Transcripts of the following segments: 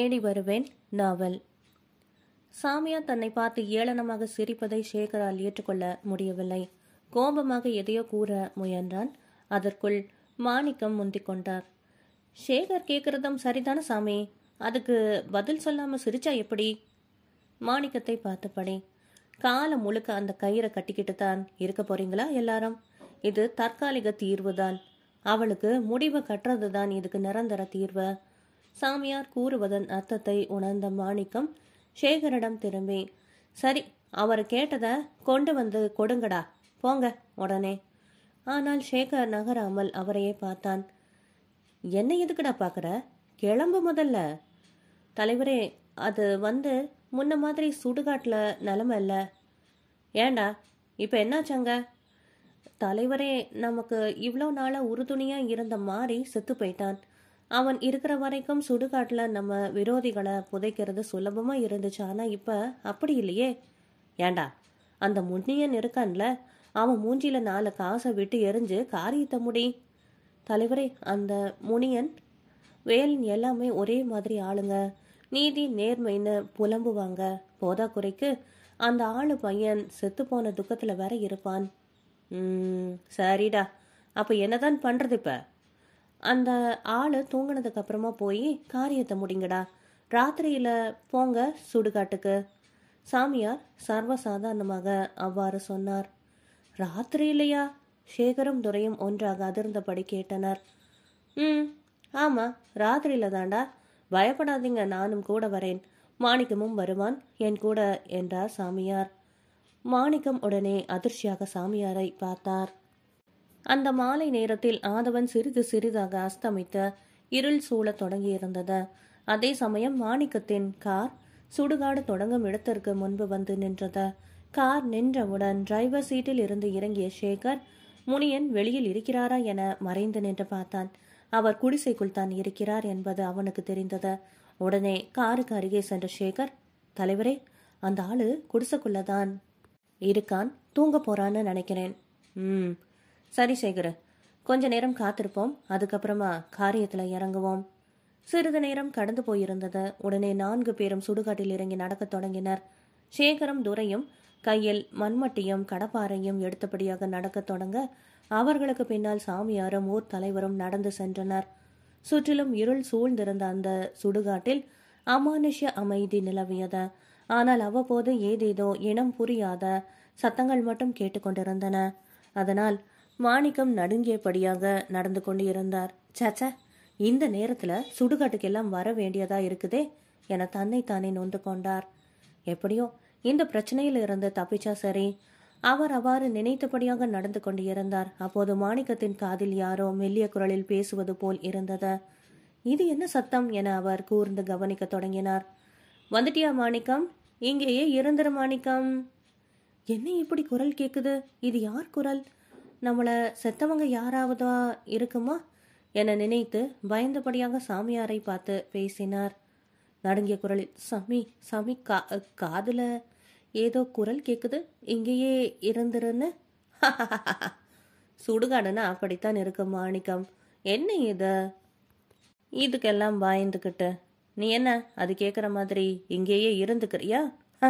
தேடி வருவேன் நாவல் சாமியார் தன்னை பார்த்து ஏளனமாக சிரிப்பதை சேகரால் ஏற்றுக்கொள்ள முடியவில்லை கோபமாக எதையோ கூற முயன்றான் அதற்குள் மாணிக்கம் முந்திக் கொண்டார் சேகர் கேட்கறதும் சரிதான சாமி அதுக்கு பதில் சொல்லாம சிரிச்சா எப்படி மாணிக்கத்தை பார்த்தபடி காலம் முழுக்க அந்த கயிறை கட்டிக்கிட்டு தான் இருக்க போறீங்களா எல்லாரும் இது தற்காலிக தீர்வுதான் அவளுக்கு முடிவு கட்டுறது தான் இதுக்கு நிரந்தர தீர்வு சாமியார் கூறுவதன் அர்த்தத்தை உணர்ந்த மாணிக்கம் சேகரிடம் திரும்பி சரி அவர் கேட்டதை கொண்டு வந்து கொடுங்கடா போங்க உடனே ஆனால் சேகர் நகராமல் அவரையே பார்த்தான் என்ன எதுக்குடா பார்க்குற கிளம்பு முதல்ல தலைவரே அது வந்து முன்ன மாதிரி சுடுகாட்டில் நிலமை இல்லை ஏண்டா இப்போ என்னாச்சாங்க தலைவரே நமக்கு இவ்வளோ நாளாக உறுதுணையாக இருந்த மாறி செத்து போயிட்டான் அவன் இருக்கிற வரைக்கும் சுடுகாட்டில் நம்ம விரோதிகளை புதைக்கிறது சுலபமாக இருந்துச்சு ஆனால் இப்போ அப்படி இல்லையே ஏண்டா அந்த முன்னியன் இருக்கான்ல அவன் மூஞ்சில நாலு காசை விட்டு எரிஞ்சு காரியத்தை முடி தலைவரே அந்த முனியன் வேலன் எல்லாமே ஒரே மாதிரி ஆளுங்க நீதி நேர்மைன்னு புலம்புவாங்க போதா குறைக்கு அந்த ஆளு பையன் செத்து போன துக்கத்தில் வேற இருப்பான் ம் சரிடா அப்போ என்னதான் பண்ணுறது இப்போ அந்த ஆள் தூங்கினதுக்கு அப்புறமா போய் காரியத்தை முடிங்கடா ராத்திரியில் போங்க சுடுகாட்டுக்கு சாமியார் சர்வசாதாரணமாக அவ்வாறு சொன்னார் ராத்திரியிலையா சேகரும் துரையும் ஒன்றாக அதிர்ந்தபடி கேட்டனர் ம் ஆமாம் ராத்திரியில் தாண்டா பயப்படாதீங்க நானும் கூட வரேன் மாணிக்கமும் வருவான் என் கூட என்றார் சாமியார் மாணிக்கம் உடனே அதிர்ச்சியாக சாமியாரை பார்த்தார் அந்த மாலை நேரத்தில் ஆதவன் சிறிது சிறிதாக அஸ்தமித்த இருள் சூழத் தொடங்கியிருந்தது அதே சமயம் மாணிக்கத்தின் கார் சுடுகாடு தொடங்கும் இடத்திற்கு முன்பு வந்து நின்றது கார் நின்றவுடன் டிரைவர் சீட்டில் இருந்து இறங்கிய சேகர் முனியன் வெளியில் இருக்கிறாரா என மறைந்து நின்று பார்த்தான் அவர் குடிசைக்குள் தான் இருக்கிறார் என்பது அவனுக்கு தெரிந்தது உடனே காருக்கு அருகே சென்ற சேகர் தலைவரே அந்த ஆளு குடிசைக்குள்ளதான் இருக்கான் தூங்க போறான்னு நினைக்கிறேன் ம் சரி சேகர் கொஞ்ச நேரம் காத்திருப்போம் அதுக்கப்புறமா காரியத்துல இறங்குவோம் சிறிது நேரம் கடந்து போயிருந்தது உடனே நான்கு பேரும் சுடுகாட்டில் இறங்கி நடக்கத் தொடங்கினர் சேகரும் துரையும் கையில் மண்மட்டியும் கடப்பாறையும் எடுத்தபடியாக நடக்கத் தொடங்க அவர்களுக்கு பின்னால் சாமியாரும் ஊர் தலைவரும் நடந்து சென்றனர் சுற்றிலும் இருள் சூழ்ந்திருந்த அந்த சுடுகாட்டில் அமானுஷ்ய அமைதி நிலவியது ஆனால் அவ்வப்போது ஏதேதோ இனம் புரியாத சத்தங்கள் மட்டும் கேட்டுக்கொண்டிருந்தன அதனால் மாணிக்கம் நடுங்கியபடியாக நடந்து கொண்டிருந்தார் சச்ச இந்த நேரத்துல சுடுகாட்டுக்கெல்லாம் வர வேண்டியதா இருக்குதே என தன்னைத்தானே நொந்து கொண்டார் எப்படியோ இந்த பிரச்சனையில் இருந்து தப்பிச்சா சரி அவர் அவ்வாறு நினைத்தபடியாக நடந்து கொண்டிருந்தார் அப்போது மாணிக்கத்தின் காதில் யாரோ மெல்லிய குரலில் பேசுவது போல் இருந்தது இது என்ன சத்தம் என அவர் கூர்ந்து கவனிக்க தொடங்கினார் வந்துட்டியா மாணிக்கம் இங்கேயே இருந்துரு மாணிக்கம் என்ன இப்படி குரல் கேக்குது இது யார் குரல் நம்மள செத்தவங்க யாராவதா இருக்குமா என நினைத்து பயந்தபடியாக சாமியாரை பார்த்து பேசினார் நடுங்கிய குரலில் சாமி சாமி கா காதுல ஏதோ குரல் கேக்குது இங்கேயே இருந்துருன்னு சுடுகாடுன்னா அப்படித்தான் இருக்கு மாணிக்கம் என்ன இது இதுக்கெல்லாம் பயந்துக்கிட்டு நீ என்ன அது கேட்குற மாதிரி இங்கேயே இருந்துக்கிறியா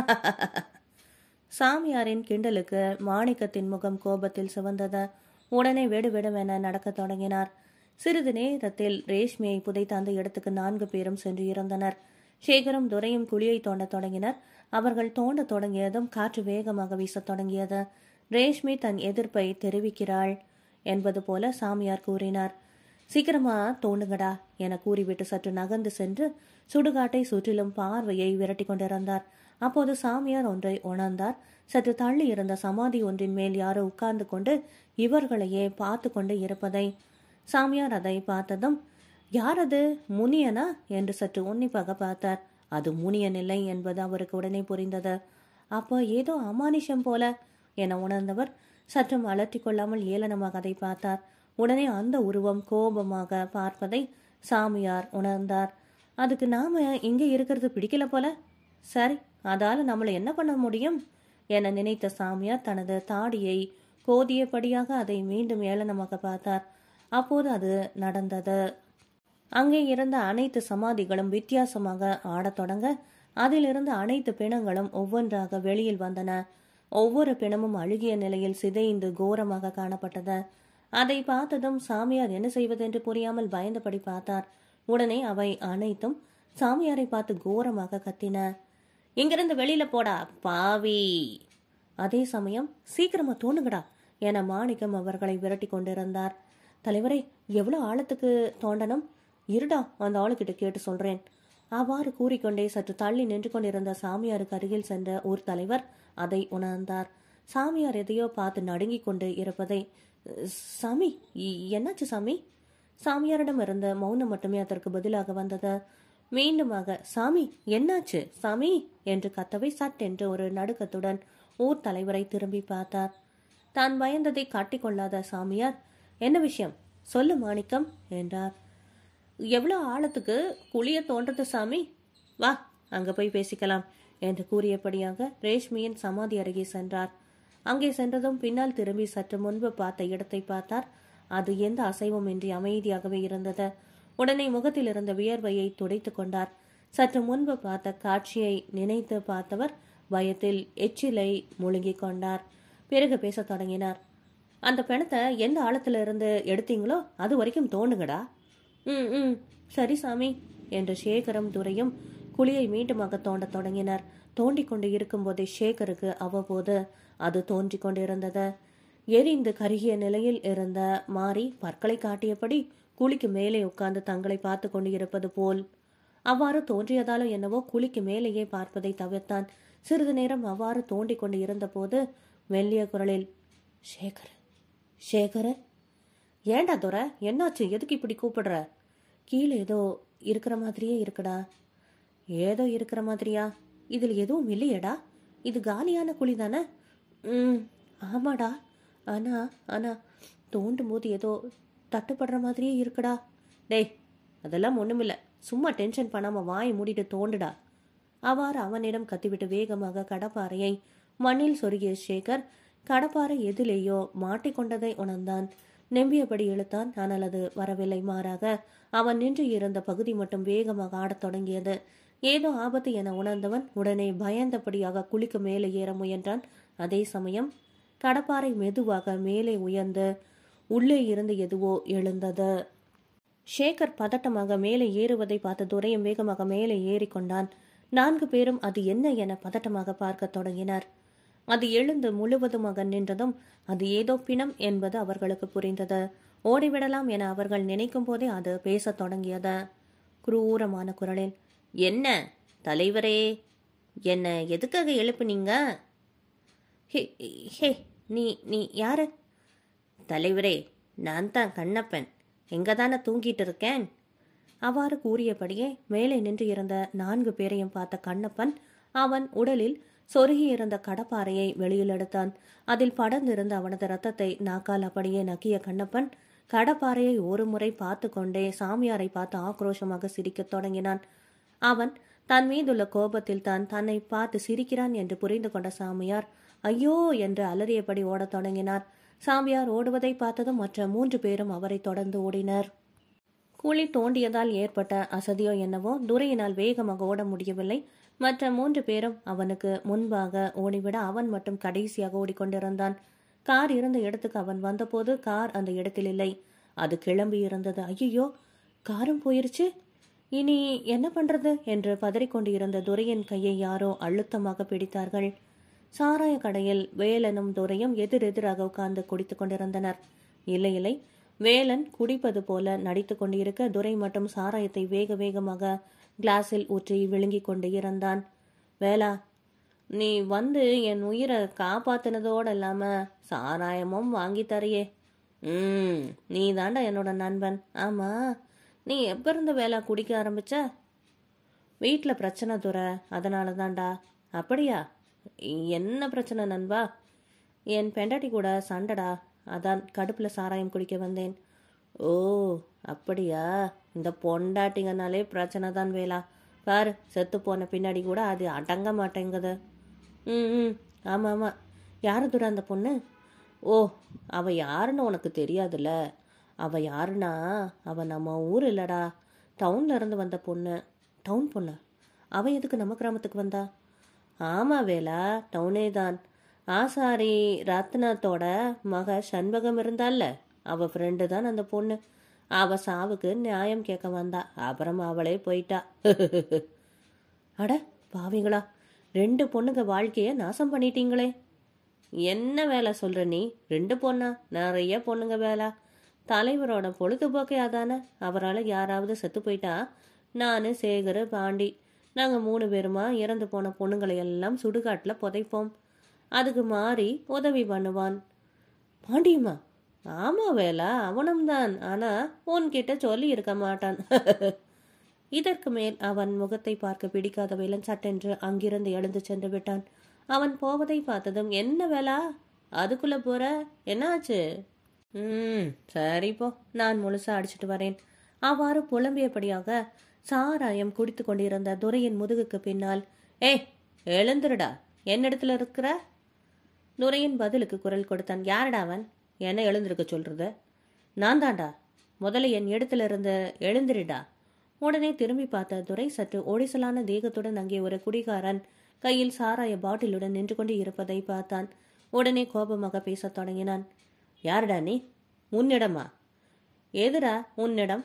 சாமியாரின் கிண்டலுக்கு மாணிக்கத்தின் முகம் கோபத்தில் சிவந்தது உடனே வெடு வெடுவென நடக்கத் தொடங்கினார் சிறிது நேரத்தில் ரேஷ்மியை புதைத்த அந்த இடத்துக்கு நான்கு பேரும் சென்று இறந்தனர் சேகரும் துரையும் குழியை தோண்டத் தொடங்கினர் அவர்கள் தோண்ட தொடங்கியதும் காற்று வேகமாக வீசத் தொடங்கியது ரேஷ்மி தன் எதிர்ப்பை தெரிவிக்கிறாள் என்பது போல சாமியார் கூறினார் சீக்கிரமா தோண்டுங்கடா என கூறிவிட்டு சற்று நகர்ந்து சென்று சுடுகாட்டை சுற்றிலும் பார்வையை விரட்டி கொண்டிருந்தார் அப்போது சாமியார் ஒன்றை உணர்ந்தார் சற்று தள்ளி இருந்த சமாதி ஒன்றின் மேல் யாரோ உட்கார்ந்து கொண்டு இவர்களையே பார்த்து கொண்டு இருப்பதை சாமியார் அதை பார்த்ததும் யார் அது முனியனா என்று சற்று உன்னிப்பாக பார்த்தார் அது முனியன் இல்லை என்பது அவருக்கு உடனே புரிந்தது அப்போ ஏதோ அமானுஷம் போல என உணர்ந்தவர் சற்றும் அலற்றிக் கொள்ளாமல் ஏளனமாக அதை பார்த்தார் உடனே அந்த உருவம் கோபமாக பார்ப்பதை சாமியார் உணர்ந்தார் அதுக்கு நாம இங்கே இருக்கிறது பிடிக்கல போல சரி அதால நம்மளை என்ன பண்ண முடியும் என நினைத்த சாமியார் தனது தாடியை கோதியபடியாக அதை மீண்டும் ஏளனமாக பார்த்தார் அப்போது அது நடந்தது அங்கே இருந்த அனைத்து சமாதிகளும் வித்தியாசமாக ஆடத் தொடங்க அதிலிருந்து அனைத்து பிணங்களும் ஒவ்வொன்றாக வெளியில் வந்தன ஒவ்வொரு பிணமும் அழுகிய நிலையில் சிதைந்து கோரமாக காணப்பட்டது அதை பார்த்ததும் சாமியார் என்ன செய்வதென்று புரியாமல் பயந்தபடி பார்த்தார் உடனே அவை அனைத்தும் சாமியாரை பார்த்து கோரமாக கத்தின இங்கிருந்து வெளியில போடா பாவி அதே சமயம் சீக்கிரமா தோணுங்கடா என மாணிக்கம் அவர்களை விரட்டி கொண்டிருந்தார் தலைவரே எவ்வளவு ஆழத்துக்கு தோண்டனம் இருடா அந்த ஆளுக்கிட்ட கேட்டு சொல்றேன் அவ்வாறு கூறிக்கொண்டே சற்று தள்ளி நின்று கொண்டிருந்த சாமியாருக்கு அருகில் சென்ற ஊர் தலைவர் அதை உணர்ந்தார் சாமியார் எதையோ பார்த்து நடுங்கிக் கொண்டு இருப்பதை சாமி இ- என்னாச்சு சாமி சாமியாரிடம் இருந்த மௌனம் மட்டுமே அதற்கு பதிலாக வந்தது மீண்டுமாக சாமி என்னாச்சு சாமி என்று கத்தவை சட்டென்று ஒரு நடுக்கத்துடன் ஊர் தலைவரை திரும்பி பார்த்தார் தான் பயந்ததை காட்டிக்கொள்ளாத சாமியார் என்ன விஷயம் சொல்லு மாணிக்கம் என்றார் எவ்வளோ ஆழத்துக்கு குழிய தோன்றது சாமி வா அங்க போய் பேசிக்கலாம் என்று கூறியபடியாக ரேஷ்மியின் சமாதி அருகே சென்றார் அங்கே சென்றதும் பின்னால் திரும்பி சற்று முன்பு பார்த்த இடத்தை பார்த்தார் அது எந்த அசைவும் இன்றி அமைதியாகவே இருந்தது உடனே முகத்தில் இருந்த வியர்வையை துடைத்துக் கொண்டார் சற்று முன்பு பார்த்த காட்சியை நினைத்து பார்த்தவர் பயத்தில் எச்சிலை முழுங்கிக் கொண்டார் பிறகு பேசத் தொடங்கினார் அந்த பிணத்தை எந்த ஆழத்துல இருந்து எடுத்தீங்களோ அது வரைக்கும் தோணுங்கடா ம் ம் சரி சாமி என்று சேகரும் துரையும் குழியை மீண்டுமாக தோண்டத் தொடங்கினர் தோண்டிக் கொண்டு இருக்கும்போதே சேகருக்கு அவ்வப்போது அது தோன்றிக் கொண்டிருந்தது எரிந்து கருகிய நிலையில் இருந்த மாறி பற்களை காட்டியபடி குழிக்கு மேலே உட்கார்ந்து தங்களை பார்த்து கொண்டு இருப்பது போல் அவ்வாறு தோன்றியதாலோ என்னவோ குழிக்கு மேலேயே பார்ப்பதை தவிர்த்தான் சிறிது நேரம் அவ்வாறு தோண்டிக் கொண்டு இருந்தபோது மெல்லிய குரலில் சேகர் சேகர் ஏன்டா துரை என்னாச்சு எதுக்கு இப்படி கூப்பிடுற கீழே ஏதோ இருக்கிற மாதிரியே இருக்குடா ஏதோ இருக்கிற மாதிரியா இதில் எதுவும் இல்லையேடா இது காலியான குழி தானே ம் ஆமாடா ஆனா ஆனா தோண்டும் போது ஏதோ தட்டுப்படுற மாதிரியே இருக்குடா டேய் அதெல்லாம் ஒண்ணுமில்ல சும்மா டென்ஷன் பண்ணாம வாயை மூடிட்டு தோண்டுடா அவ்வாறு அவனிடம் கத்திவிட்டு வேகமாக கடப்பாறையை மண்ணில் சொருகிய சேகர் கடப்பாறை எதிலேயோ மாட்டிக்கொண்டதை உணர்ந்தான் நெம்பியபடி இழுத்தான் ஆனால் அது வரவில்லை மாறாக அவன் நின்று இருந்த பகுதி மட்டும் வேகமாக ஆடத் தொடங்கியது ஏதோ ஆபத்து என உணர்ந்தவன் உடனே பயந்தபடியாக குளிக்கு மேலே ஏற முயன்றான் அதே சமயம் கடப்பாறை மெதுவாக மேலே உயர்ந்து உள்ளே இருந்து எதுவோ எழுந்தது ஷேகர் பதட்டமாக மேலே ஏறுவதை பார்த்து துரையும் வேகமாக மேலே ஏறிக்கொண்டான் நான்கு பேரும் அது என்ன என பதட்டமாக பார்க்கத் தொடங்கினர் அது எழுந்து முழுவதுமாக நின்றதும் அது ஏதோ பிணம் என்பது அவர்களுக்கு புரிந்தது ஓடிவிடலாம் என அவர்கள் நினைக்கும் போதே அது பேசத் தொடங்கியது குரூரமான குரலில் என்ன தலைவரே என்ன எதுக்காக எழுப்புனீங்க ஹே ஹே நீ நீ யாரு தலைவரே நான் தான் கண்ணப்பன் எங்க தானே தூங்கிட்டு இருக்கேன் அவ்வாறு கூறியபடியே மேலே நின்று இருந்த நான்கு பேரையும் பார்த்த கண்ணப்பன் அவன் உடலில் சொருகி இருந்த கடப்பாறையை வெளியில் எடுத்தான் அதில் படர்ந்திருந்த அவனது ரத்தத்தை நாக்கால் அப்படியே நக்கிய கண்ணப்பன் கடப்பாறையை ஒரு முறை பார்த்து கொண்டே சாமியாரை பார்த்து ஆக்ரோஷமாக சிரிக்கத் தொடங்கினான் அவன் தன் மீதுள்ள கோபத்தில் தான் தன்னை பார்த்து சிரிக்கிறான் என்று புரிந்து கொண்ட சாமியார் ஐயோ என்று அலறியபடி ஓடத் தொடங்கினார் சாமியார் ஓடுவதை பார்த்ததும் மற்ற மூன்று பேரும் அவரை தொடர்ந்து ஓடினர் குழி தோண்டியதால் ஏற்பட்ட அசதியோ என்னவோ துரையினால் வேகமாக ஓட முடியவில்லை மற்ற மூன்று பேரும் அவனுக்கு முன்பாக ஓடிவிட அவன் மட்டும் கடைசியாக ஓடிக்கொண்டிருந்தான் கார் இருந்த இடத்துக்கு அவன் வந்தபோது கார் அந்த இடத்தில் இல்லை அது கிளம்பி இருந்தது ஐயோ காரும் போயிருச்சு இனி என்ன பண்றது என்று பதறிக்கொண்டு இருந்த துரையின் கையை யாரோ அழுத்தமாக பிடித்தார்கள் சாராய கடையில் வேலனும் துரையும் எதிரெதிராக உட்கார்ந்து குடித்துக் கொண்டிருந்தனர் இல்லை இல்லை வேலன் குடிப்பது போல நடித்து கொண்டிருக்க துரை மட்டும் சாராயத்தை வேக வேகமாக கிளாஸில் ஊற்றி விழுங்கிக் கொண்டு இருந்தான் வேலா நீ வந்து என் உயிரை காப்பாத்தினதோடு இல்லாம சாராயமும் வாங்கி தரியே ம் நீ தாண்டா என்னோட நண்பன் ஆமா நீ எப்ப இருந்து வேலை குடிக்க ஆரம்பிச்ச வீட்டில் பிரச்சனை துறை அதனால தான்டா அப்படியா என்ன பிரச்சனை நண்பா என் பெண்டாட்டி கூட சண்டைடா அதான் கடுப்பில் சாராயம் குடிக்க வந்தேன் ஓ அப்படியா இந்த பொண்டாட்டிங்கனாலே பிரச்சனை தான் வேலா பாரு செத்து போன பின்னாடி கூட அது அடங்க மாட்டேங்குது ம் ம் ஆமாம் ஆமாம் யாரு துரை அந்த பொண்ணு ஓ அவ யாருன்னு உனக்கு தெரியாதுல்ல அவ யாருன்னா அவ நம்ம ஊர் இல்லடா டவுன்ல இருந்து வந்த பொண்ணு டவுன் பொண்ணு அவ எதுக்கு நம்ம கிராமத்துக்கு வந்தா ஆமா வேலா டவுனே தான் ஆசாரி ரத்னத்தோட மக சண்பகம் இருந்தால்ல அவ ஃப்ரெண்டு தான் அந்த பொண்ணு அவ சாவுக்கு நியாயம் கேட்க வந்தா அப்புறம் அவளே போயிட்டா அட பாவிங்களா ரெண்டு பொண்ணுங்க வாழ்க்கைய நாசம் பண்ணிட்டீங்களே என்ன வேலை சொல்ற நீ ரெண்டு பொண்ணா நிறைய பொண்ணுங்க வேலை தலைவரோட பொழுதுபோக்கே அதானே அவரால் யாராவது செத்து போயிட்டா நான் சேகர் பாண்டி நாங்கள் மூணு பேருமா இறந்து போன பொண்ணுங்களை எல்லாம் சுடுகாட்டில் புதைப்போம் அதுக்கு மாறி உதவி பண்ணுவான் பாண்டியம்மா ஆமா வேலா அவனும் தான் ஆனா உன்கிட்ட சொல்லி இருக்க மாட்டான் இதற்கு மேல் அவன் முகத்தை பார்க்க பிடிக்காத வேலன் சட்டென்று அங்கிருந்து எழுந்து சென்று விட்டான் அவன் போவதை பார்த்ததும் என்ன வேலா அதுக்குள்ள போற என்னாச்சு ம் சரி போ நான் முழுசா அடிச்சிட்டு வரேன் அவ்வாறு புலம்பியபடியாக சாராயம் குடித்து கொண்டிருந்த துரையின் முதுகுக்கு பின்னால் ஏய் எழுந்துருடா என்னிடத்துல இருக்கிற துரையின் பதிலுக்கு குரல் கொடுத்தான் யாரடா அவன் என்ன எழுந்திருக்க சொல்றது நான் தான்டா முதல்ல என் இடத்துல இருந்து எழுந்திருடா உடனே திரும்பி பார்த்த துரை சற்று ஒடிசலான தேகத்துடன் அங்கே ஒரு குடிகாரன் கையில் சாராய பாட்டிலுடன் நின்று கொண்டு இருப்பதை பார்த்தான் உடனே கோபமாக பேசத் தொடங்கினான் யாருடா நீ உன்னிடமா எதுடா உன்னிடம்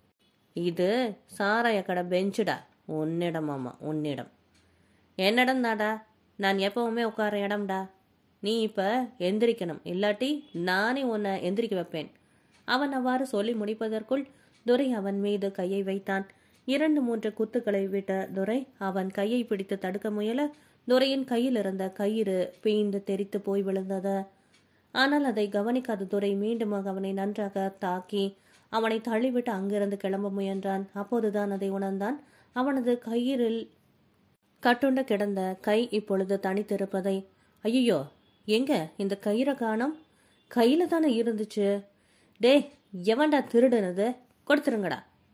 இது சாராய கடை பெஞ்சுடா உன்னிடமாமா உன்னிடம் என்னிடம் தாடா நான் எப்பவுமே உட்கார இடம்டா நீ இப்ப எந்திரிக்கணும் இல்லாட்டி நானே உன்னை எந்திரிக்க வைப்பேன் அவன் அவ்வாறு சொல்லி முடிப்பதற்குள் துரை அவன் மீது கையை வைத்தான் இரண்டு மூன்று குத்துக்களை விட்ட துரை அவன் கையை பிடித்து தடுக்க முயல துரையின் கையில் இருந்த கயிறு பீந்து தெரித்து போய் விழுந்தது ஆனால் அதை கவனிக்காத துரை மீண்டுமாக அவனை நன்றாக தாக்கி அவனை தள்ளிவிட்டு அங்கிருந்து கிளம்ப முயன்றான் அப்போதுதான் அதை உணர்ந்தான் அவனது கயிறில் கட்டுண்டு கிடந்த கை இப்பொழுது தனித்திருப்பதை ஐயோ எங்க இந்த கயிறை காணோம் கையில தானே இருந்துச்சு டே எவன்டா திருடுனது கொடுத்துருங்கடா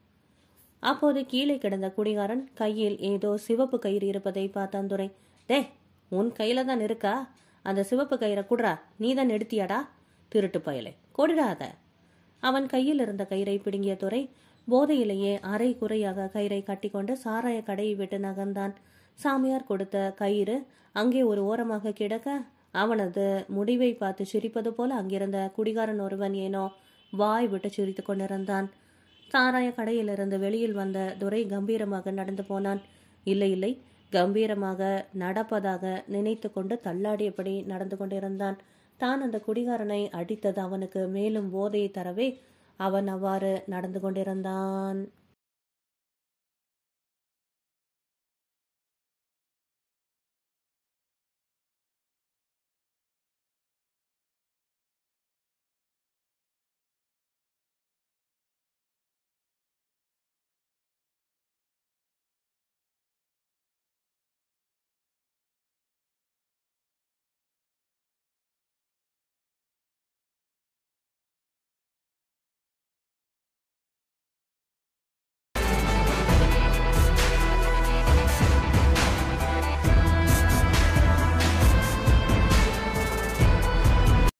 அப்போது கீழே கிடந்த குடிகாரன் கையில் ஏதோ சிவப்பு கயிறு இருப்பதை பார்த்தான் துரை டே உன் கையில தான் இருக்கா அந்த சிவப்பு கயிறை குடுறா நீ தான் எடுத்தியாடா திருட்டு பயலே கொடுடாத அவன் கையில் இருந்த கயிறை பிடுங்கிய துரை போதையிலேயே அரை குறையாக கயிறை கட்டிக்கொண்டு சாராய கடையை விட்டு நகர்ந்தான் சாமியார் கொடுத்த கயிறு அங்கே ஒரு ஓரமாக கிடக்க அவனது முடிவை பார்த்து சிரிப்பது போல அங்கிருந்த குடிகாரன் ஒருவன் ஏனோ வாய் விட்டு சிரித்து கொண்டிருந்தான் சாராய கடையிலிருந்து வெளியில் வந்த துரை கம்பீரமாக நடந்து போனான் இல்லை இல்லை கம்பீரமாக நடப்பதாக நினைத்து கொண்டு தள்ளாடியபடி நடந்து கொண்டிருந்தான் தான் அந்த குடிகாரனை அடித்தது அவனுக்கு மேலும் போதையை தரவே அவன் அவ்வாறு நடந்து கொண்டிருந்தான்